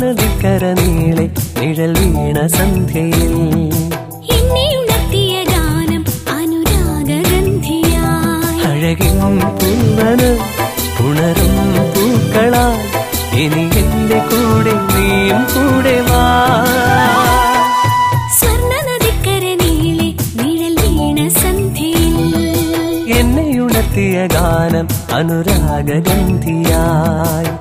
നദിക്കര നീളെ നിഴൽ വീണ സന്ധ്യയിൽ എന്നെ ഉണർത്തിയ ഗാനം അനുരാഗഗന്ധിയായി അഴകിൻ പൂവന ഉണരും പൂക്കളാ ഇനി എന്റെ കൂടെ നീയും കൂടെ വാ സ്വർണ്ണ നദിക്കര നീളെ നിഴൽ വീണ സന്ധ്യയിൽ എന്നെ ഉണർത്തിയ ഗാനം അനുരാഗഗന്ധിയായി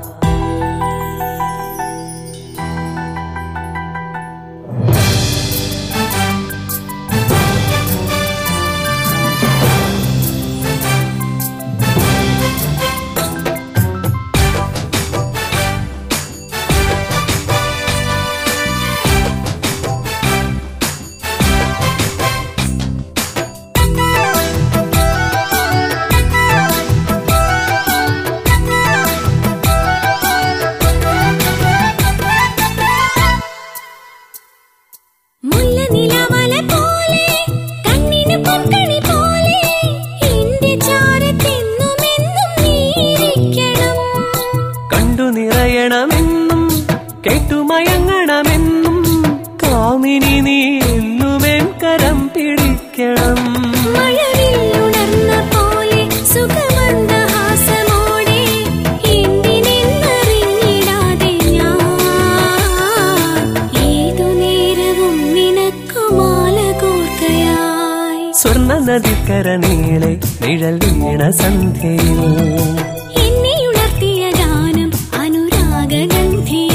മുല്ല നിലവല പോലെ കണ്ണിന് പൊൻകണി പോലെ എന്റെ ചാരത്തെന്നും എന്നും നീരിക്കണം കണ്ടു നിറയണമെന്നും കേട്ടുമയങ്ങണമെന്നും കാമിനി നീ എന്നുമെൻ കരം പിടിക്കണം മഴവില്ലുണർന്ന പോലെ സുഖമന്ദഹാസമോടെ എന്തിനെന്നറിഞ്ഞിടാതെ ഞാൻ ഏതു നേരവും നിനക്കുമാല കോർക്കയായി സ്വർണ്ണ നദിക്കര നീളെ നിഴൽ വീണ സന്ധ്യയിൽ എന്നെ ഉണർത്തിയ ഗാനം അനുരാഗഗന്ധിയായി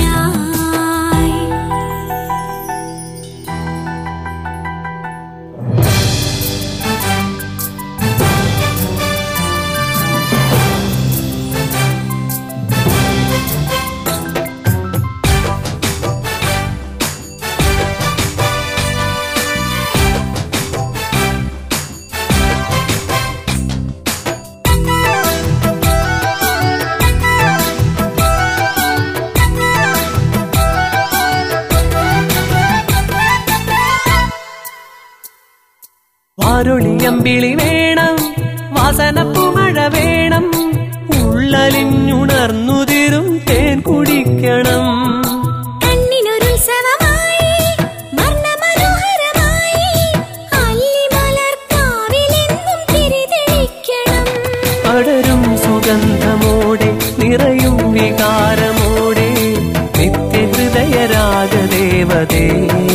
വാരൊളിയമ്പിളി വേണം വാസനപ്പുമഴ വേണം ഉള്ളലിഞ്ഞുണർന്നുതിരും തേൻ കുടിക്കണം കണ്ണിനൊരുത്സവമായി വർണ്ണമനോഹരമായി അല്ലിമലർക്കാവിലെന്നും തിരിതെളിക്കണം പടരും സുഗന്ധമോടെ നിറയും വികാരമോടെ നിത്യഹൃദയരാഗദേവതേ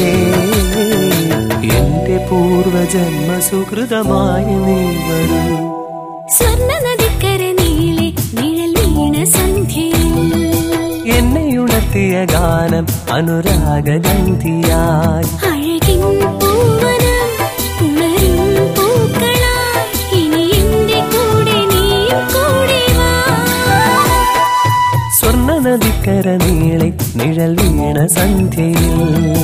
എന്റെ പൂർവജന്മ സുഹൃതമായി നീ വരൂ സ്വർണ്ണ നദിക്കര നീളെ നിഴൽ വീണ സന്ധ്യയിൽ എന്നെ ഉണർത്തിയ ഗാനം അനുരാഗഗന്ധിയായി അഴകിൻ പൂവനം ഉണരും പൂക്കളായി ഇനി എന്റെ കൂടെ നീയും കൂടെ വാ സ്വർണ്ണ നദിക്കര നീളെ നിഴൽ വീണ സന്ധ്യയിൽ